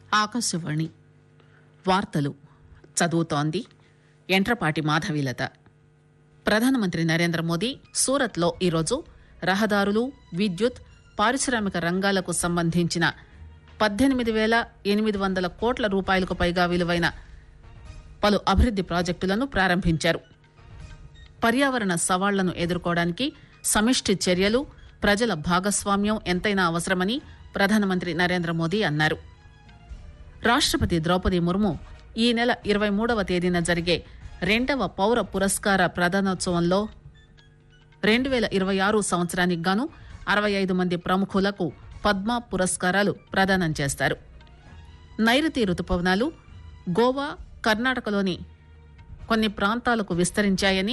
ఆకాశవాణి వార్తలు చదువుతోంది ఎంట్రపాటి మాధవీలత ప్రధానమంత్రి నరేంద్ర మోదీ సూరత్లో ఈరోజు రహదారులు విద్యుత్ పారిశ్రామిక రంగాలకు సంబంధించిన పద్దెనిమిది వేల ఎనిమిది వందల కోట్ల రూపాయలకు పైగా విలువైన పలు అభివృద్ది ప్రాజెక్టులను ప్రారంభించారు పర్యావరణ సవాళ్లను ఎదుర్కోవడానికి సమిష్టి చర్యలు ప్రజల భాగస్వామ్యం ఎంతైనా అవసరమని ప్రధానమంత్రి నరేంద్ర మోదీ అన్నారు రాష్టపతి ద్రౌపది ముర్ము ఈ నెల ఇరవై మూడవ తేదీన జరిగే రెండవ పౌర పురస్కార ప్రదానోత్సవంలో రెండు పేల ఇరవై ఆరు సంవత్సరానికి గాను అరవై ఐదు మంది ప్రముఖులకు పద్మ పురస్కారాలు ప్రదానం చేస్తారు నైరుతి రుతుపవనాలు గోవా కర్ణాటకలోని కొన్ని ప్రాంతాలకు విస్తరించాయని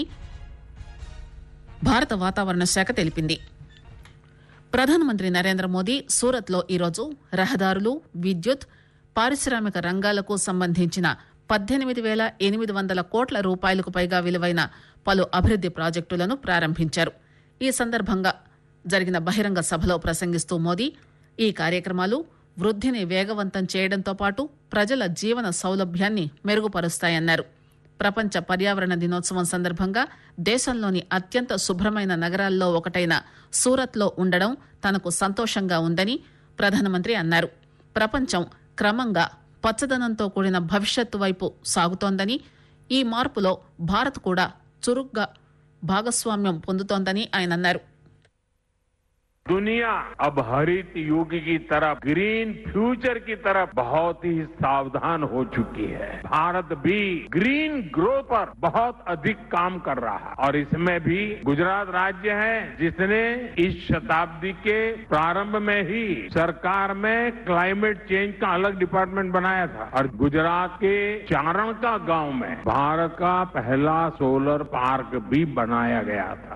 భారత వాతావరణ శాఖ తెలిపింది ప్రధానమంత్రి నరేంద్ర మోదీ సూరత్లో ఈరోజు రహదారులు విద్యుత్ పారిశ్రామిక రంగాలకు సంబంధించిన పద్దెనిమిది వేల ఎనిమిది వందల కోట్ల రూపాయలకు పైగా విలువైన పలు అభివృద్ది ప్రాజెక్టులను ప్రారంభించారు ఈ సందర్భంగా జరిగిన బహిరంగ సభలో ప్రసంగిస్తూ మోదీ ఈ కార్యక్రమాలు వృద్దిని వేగవంతం చేయడంతో పాటు ప్రజల జీవన సౌలభ్యాన్ని మెరుగుపరుస్తాయన్నారు ప్రపంచ పర్యావరణ దినోత్సవం సందర్భంగా దేశంలోని అత్యంత శుభ్రమైన నగరాల్లో ఒకటైన సూరత్లో ఉండడం తనకు సంతోషంగా ఉందని ప్రధానమంత్రి అన్నారు ప్రపంచం క్రమంగా పచ్చదనంతో కూడిన భవిష్యత్తు వైపు సాగుతోందని ఈ మార్పులో భారత్ కూడా చురుగ్గా భాగస్వామ్యం పొందుతోందని ఆయన అన్నారు दुनिया अब हरित युग की तरफ ग्रीन फ्यूचर की तरफ बहुत ही सावधान हो चुकी है भारत भी ग्रीन ग्रोथ पर बहुत अधिक काम कर रहा है और इसमें भी गुजरात राज्य है जिसने इस शताब्दी के प्रारंभ में ही सरकार में क्लाइमेट चेंज का अलग डिपार्टमेंट बनाया था और गुजरात के चारण का गांव में भारत का पहला सोलर पार्क भी बनाया गया था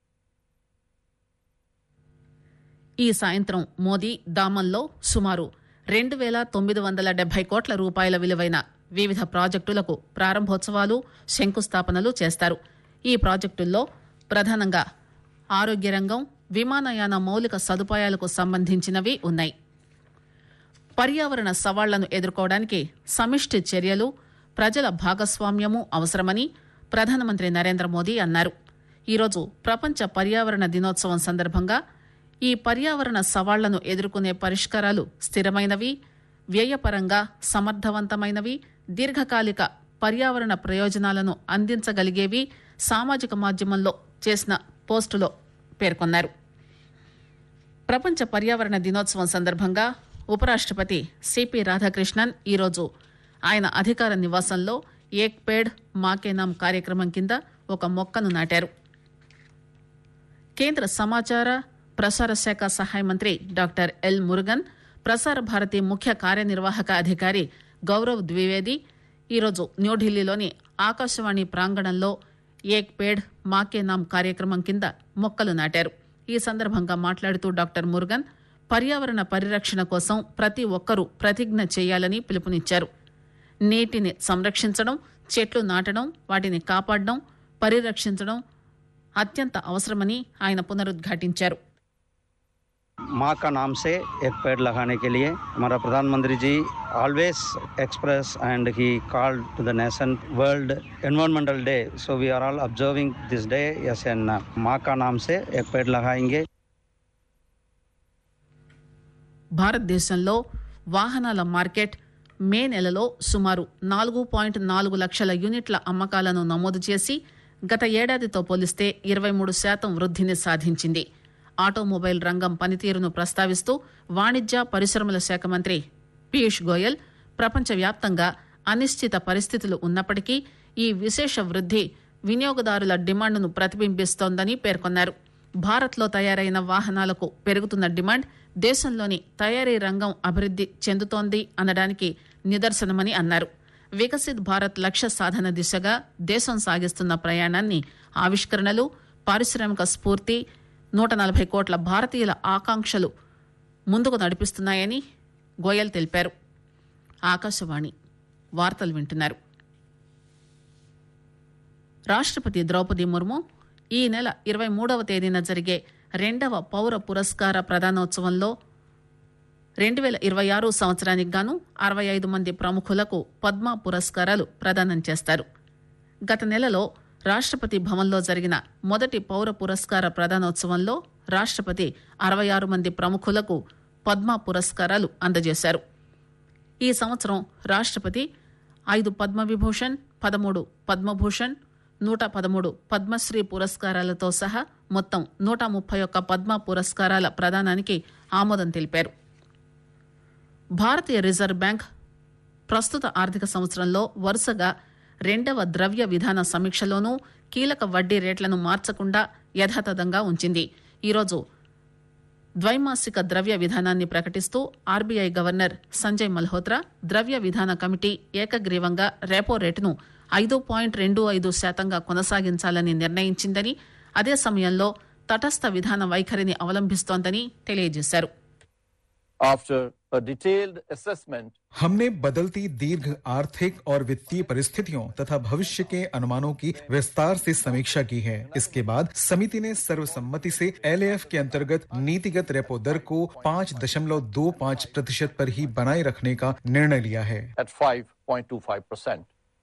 ఈ సాయంత్రం మోదీ దామన్లో సుమారు రెండు వేల తొమ్మిది వందల డెబ్బై కోట్ల రూపాయల విలువైన వివిధ ప్రాజెక్టులకు ప్రారంభోత్సవాలు శంకుస్థాపనలు చేస్తారు ఈ ప్రాజెక్టుల్లో ప్రధానంగా ఆరోగ్య రంగం విమానయాన మౌలిక సదుపాయాలకు సంబంధించినవి ఉన్నాయి పర్యావరణ సవాళ్లను ఎదుర్కోవడానికి సమిష్టి చర్యలు ప్రజల భాగస్వామ్యము అవసరమని ప్రధానమంత్రి నరేంద్ర మోదీ అన్నారు ఈరోజు ప్రపంచ పర్యావరణ దినోత్సవం సందర్భంగా ఈ పర్యావరణ సవాళ్లను ఎదుర్కొనే పరిష్కారాలు స్థిరమైనవి వ్యయపరంగా సమర్థవంతమైనవి దీర్ఘకాలిక పర్యావరణ ప్రయోజనాలను అందించగలిగేవి సామాజిక మాధ్యమంలో చేసిన పోస్టులో పేర్కొన్నారు ప్రపంచ పర్యావరణ దినోత్సవం సందర్భంగా ఉపరాష్టపతి సిపి రాధాకృష్ణన్ ఈరోజు ఆయన అధికార నివాసంలో ఏక్ పేడ్ మాకే నామ్ కార్యక్రమం కింద ఒక మొక్కను నాటారు కేంద్ర సమాచార ప్రసార శాఖ సహాయ మంత్రి డాక్టర్ ఎల్ మురుగన్ ప్రసార భారతి ముఖ్య కార్యనిర్వాహక అధికారి గౌరవ్ ద్వివేది ఈరోజు న్యూఢిల్లీలోని ఆకాశవాణి ప్రాంగణంలో ఏక్ పేడ్ మాకే నామ్ కార్యక్రమం కింద మొక్కలు నాటారు ఈ సందర్భంగా మాట్లాడుతూ డాక్టర్ మురుగన్ పర్యావరణ పరిరక్షణ కోసం ప్రతి ఒక్కరూ ప్రతిజ్ఞ చేయాలని పిలుపునిచ్చారు నీటిని సంరక్షించడం చెట్లు నాటడం వాటిని కాపాడడం పరిరక్షించడం అత్యంత అవసరమని ఆయన పునరుద్ఘాటించారు माँ का नाम से एक पेड़ लगाने के लिए हमारा प्रधानमंत्री ji always express and he called to the nation world environmental day so we are all observing this day yes एन माँ का नाम से एक पेड़ लगाएंगे భారతదేశంలో వాహనాల మార్కెట్ మే నెలలో సుమారు నాలుగు పాయింట్ నాలుగు లక్షల యూనిట్ల అమ్మకాలను నమోదు చేసి గత ఏడాదితో పోలిస్తే ఇరవై మూడు శాతం వృద్ధిని సాధించింది ఆటోమొబైల్ రంగం పనితీరును ప్రస్తావిస్తూ వాణిజ్య పరిశ్రమల శాఖ మంత్రి పీయూష్ గోయల్ ప్రపంచవ్యాప్తంగా అనిశ్చిత పరిస్థితులు ఉన్నప్పటికీ ఈ విశేష వృద్ధి వినియోగదారుల డిమాండ్ను ప్రతిబింబిస్తోందని పేర్కొన్నారు భారత్లో తయారైన వాహనాలకు పెరుగుతున్న డిమాండ్ దేశంలోని తయారీ రంగం అభివృద్ది చెందుతోంది అనడానికి నిదర్శనమని అన్నారు వికసిత్ భారత్ లక్ష్య సాధన దిశగా దేశం సాగిస్తున్న ప్రయాణాన్ని ఆవిష్కరణలు పారిశ్రామిక స్ఫూర్తి నూట నలభై కోట్ల భారతీయుల ఆకాంక్షలు ముందుకు నడిపిస్తున్నాయని గోయల్ తెలిపారు ఆకాశవాణి వార్తలు వింటున్నారు రాష్టపతి ద్రౌపది ముర్ము ఈ నెల ఇరవై మూడవ తేదీన జరిగే రెండవ పౌర పురస్కార ప్రదానోత్సవంలో రెండు వేల ఇరవై ఆరు సంవత్సరానికి గాను అరవై ఐదు మంది ప్రముఖులకు పద్మ పురస్కారాలు ప్రదానం చేస్తారు గత నెలలో రాష్టపతి భవన్లో జరిగిన మొదటి పౌర పురస్కార ప్రదానోత్సవంలో రాష్టపతి అరవై ఆరు మంది ప్రముఖులకు పద్మ పురస్కారాలు అందజేశారు ఈ సంవత్సరం రాష్టపతి ఐదు పద్మవిభూషణ్ పదమూడు పద్మభూషణ్ నూట పదమూడు పద్మశ్రీ పురస్కారాలతో సహా మొత్తం నూట ముప్పై ఒక్క పద్మ పురస్కారాల ప్రదానానికి ఆమోదం తెలిపారు భారతీయ రిజర్వ్ బ్యాంక్ ప్రస్తుత ఆర్థిక సంవత్సరంలో వరుసగా రెండవ ద్రవ్య విధాన సమీక్షలోనూ కీలక వడ్డీ రేట్లను మార్చకుండా యథాతథంగా ఉంచింది ఈరోజు ద్వైమాసిక ద్రవ్య విధానాన్ని ప్రకటిస్తూ ఆర్బీఐ గవర్నర్ సంజయ్ మల్హోత్రా ద్రవ్య విధాన కమిటీ ఏకగ్రీవంగా రెపో రేటును ఐదు పాయింట్ రెండు ఐదు శాతంగా కొనసాగించాలని నిర్ణయించిందని అదే సమయంలో తటస్థ విధాన వైఖరిని అవలంబిస్తోందని తెలియజేశారు After a detailed assessment हमने बदलती दीर्घ आर्थिक और वित्तीय परिस्थितियों तथा भविष्य के अनुमानों की विस्तार से समीक्षा की है इसके बाद समिति ने सर्वसम्मति से एलएएफ के अंतर्गत नीतिगत रेपो दर को पाँच दशमलव दो पाँच प्रतिशत पर ही बनाए रखने का निर्णय लिया है at 5.25%.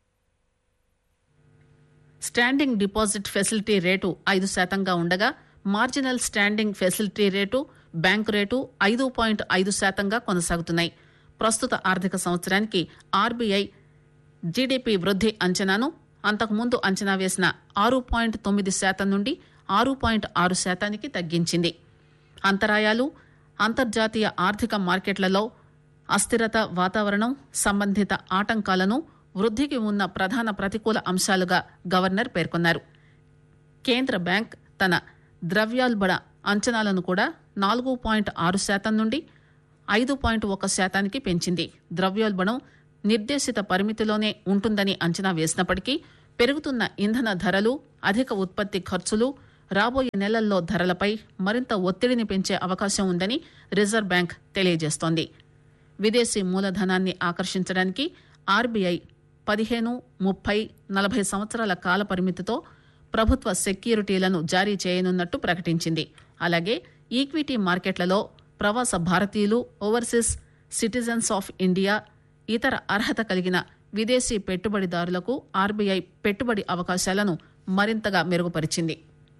Standing deposit facility rate ఐదు శాతంగా ఉండగా marginal standing facility rate bank rate ఐదు పాయింట్ ఐదు శాతంగా కొనసాగుతున్నాయి ప్రస్తుత ఆర్థిక సంవత్సరానికి ఆర్బీఐ జీడీపీ వృద్ది అంచనాను అంతకుముందు అంచనా వేసిన ఆరు పాయింట్ తొమ్మిది శాతం నుండి ఆరు పాయింట్ ఆరు శాతానికి తగ్గించింది అంతరాయాలు అంతర్జాతీయ ఆర్థిక మార్కెట్లలో అస్థిరత వాతావరణం సంబంధిత ఆటంకాలను వృద్ధికి ఉన్న ప్రధాన ప్రతికూల అంశాలుగా గవర్నర్ పేర్కొన్నారు కేంద్ర బ్యాంక్ తన ద్రవ్యోల్బణ అంచనాలను కూడా నాలుగు పాయింట్ ఆరు శాతం నుండి ఐదు పాయింట్ ఒక శాతానికి పెంచింది ద్రవ్యోల్బణం నిర్దేశిత పరిమితిలోనే ఉంటుందని అంచనా వేసినప్పటికీ పెరుగుతున్న ఇంధన ధరలు అధిక ఉత్పత్తి ఖర్చులు రాబోయే నెలల్లో ధరలపై మరింత ఒత్తిడిని పెంచే అవకాశం ఉందని రిజర్వ్ బ్యాంక్ తెలియజేస్తోంది విదేశీ మూలధనాన్ని ఆకర్షించడానికి ఆర్బీఐ పదిహేను ముప్పై నలభై సంవత్సరాల కాల పరిమితితో ప్రభుత్వ సెక్యూరిటీలను జారీ చేయనున్నట్టు ప్రకటించింది అలాగే ఈక్విటీ మార్కెట్లలో ప్రవాస భారతీయులు ఓవర్సీస్ సిటిజన్స్ ఆఫ్ ఇండియా ఇతర అర్హత కలిగిన విదేశీ పెట్టుబడిదారులకు ఆర్బీఐ పెట్టుబడి అవకాశాలను మరింతగా మెరుగుపరిచింది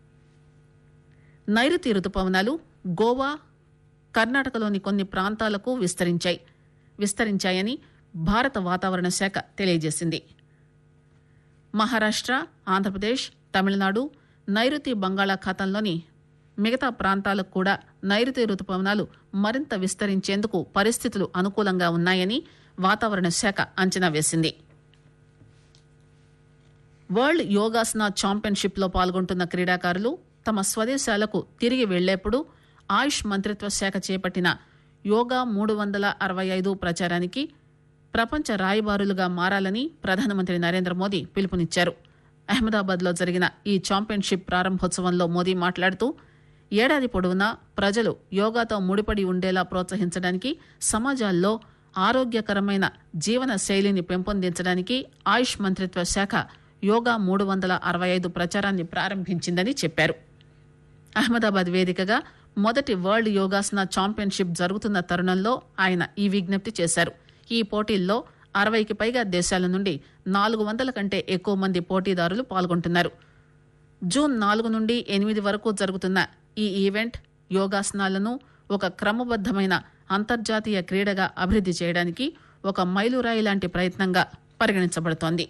నైరుతి రుతుపవనాలు గోవా కర్ణాటకలోని కొన్ని ప్రాంతాలకు విస్తరించాయి విస్తరించాయని భారత వాతావరణ శాఖ తెలియజేసింది మహారాష్ట్ర ఆంధ్రప్రదేశ్ తమిళనాడు నైరుతి బంగాళాఖాతంలోని మిగతా ప్రాంతాలకు కూడా నైరుతి రుతుపవనాలు మరింత విస్తరించేందుకు పరిస్థితులు అనుకూలంగా ఉన్నాయని వాతావరణ శాఖ అంచనా వేసింది వరల్డ్ యోగాసన ఛాంపియన్షిప్ లో పాల్గొంటున్న క్రీడాకారులు తమ స్వదేశాలకు తిరిగి వెళ్లేప్పుడు ఆయుష్ మంత్రిత్వ శాఖ చేపట్టిన యోగా మూడు వందల అరవై ఐదు ప్రచారానికి ప్రపంచ రాయబారులుగా మారాలని ప్రధానమంత్రి నరేంద్ర మోదీ పిలుపునిచ్చారు అహ్మదాబాద్ లో జరిగిన ఈ ఛాంపియన్షిప్ ప్రారంభోత్సవంలో మోదీ మాట్లాడుతూ ఏడాది పొడవునా ప్రజలు యోగాతో ముడిపడి ఉండేలా ప్రోత్సహించడానికి సమాజాల్లో ఆరోగ్యకరమైన జీవన శైలిని పెంపొందించడానికి ఆయుష్ మంత్రిత్వ శాఖ యోగా మూడు వందల అరవై ఐదు ప్రచారాన్ని ప్రారంభించిందని చెప్పారు అహ్మదాబాద్ వేదికగా మొదటి వరల్డ్ యోగాసన ఛాంపియన్షిప్ జరుగుతున్న తరుణంలో ఆయన ఈ విజ్ఞప్తి చేశారు ఈ పోటీల్లో అరవైకి పైగా దేశాల నుండి నాలుగు వందల కంటే ఎక్కువ మంది పోటీదారులు పాల్గొంటున్నారు జూన్ నాలుగు నుండి ఎనిమిది వరకు జరుగుతున్న ఈ ఈవెంట్ యోగాసనాలను ఒక క్రమబద్దమైన అంతర్జాతీయ క్రీడగా అభివృద్ది చేయడానికి ఒక మైలురాయి లాంటి ప్రయత్నంగా పరిగణించబడుతోంది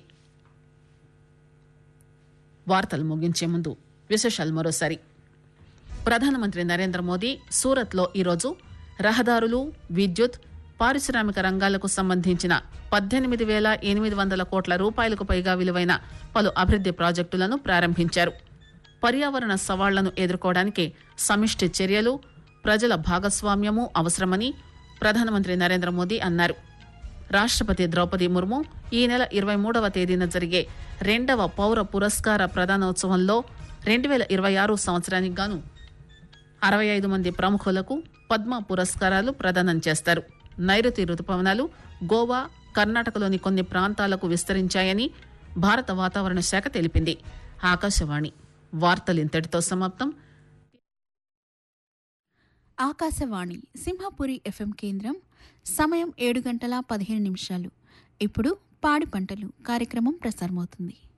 వార్తలు ముగించే ముందు విశేషాలు మరోసారి ప్రధానమంత్రి నరేంద్ర మోదీ సూరత్ లో ఈరోజు రహదారులు విద్యుత్ పారిశ్రామిక రంగాలకు సంబంధించిన పద్దెనిమిది వేల ఎనిమిది వందల కోట్ల రూపాయలకు పైగా విలువైన పలు అభివృద్ది ప్రాజెక్టులను ప్రారంభించారు పర్యావరణ సవాళ్లను ఎదుర్కోవడానికి సమిష్టి చర్యలు ప్రజల భాగస్వామ్యము అవసరమని ప్రధానమంత్రి నరేంద్ర మోదీ అన్నారు రాష్టపతి ద్రౌపది ముర్ము ఈ నెల ఇరవై మూడవ తేదీన జరిగే రెండవ పౌర పురస్కార ప్రదానోత్సవంలో రెండు వేల ఇరవై ఆరు సంవత్సరానికి గాను అరవై ఐదు మంది ప్రముఖులకు పద్మ పురస్కారాలు ప్రదానం చేస్తారు నైరుతి రుతుపవనాలు గోవా కర్ణాటకలోని కొన్ని ప్రాంతాలకు విస్తరించాయని భారత వాతావరణ శాఖ తెలిపింది ఆకాశవాణి వార్తలు ఇంతటితో సమాప్తం ఆకాశవాణి సింహపురి ఎఫ్ఎం కేంద్రం సమయం ఏడు గంటల పదిహేను నిమిషాలు ఇప్పుడు పాడి పంటలు కార్యక్రమం ప్రసారమవుతుంది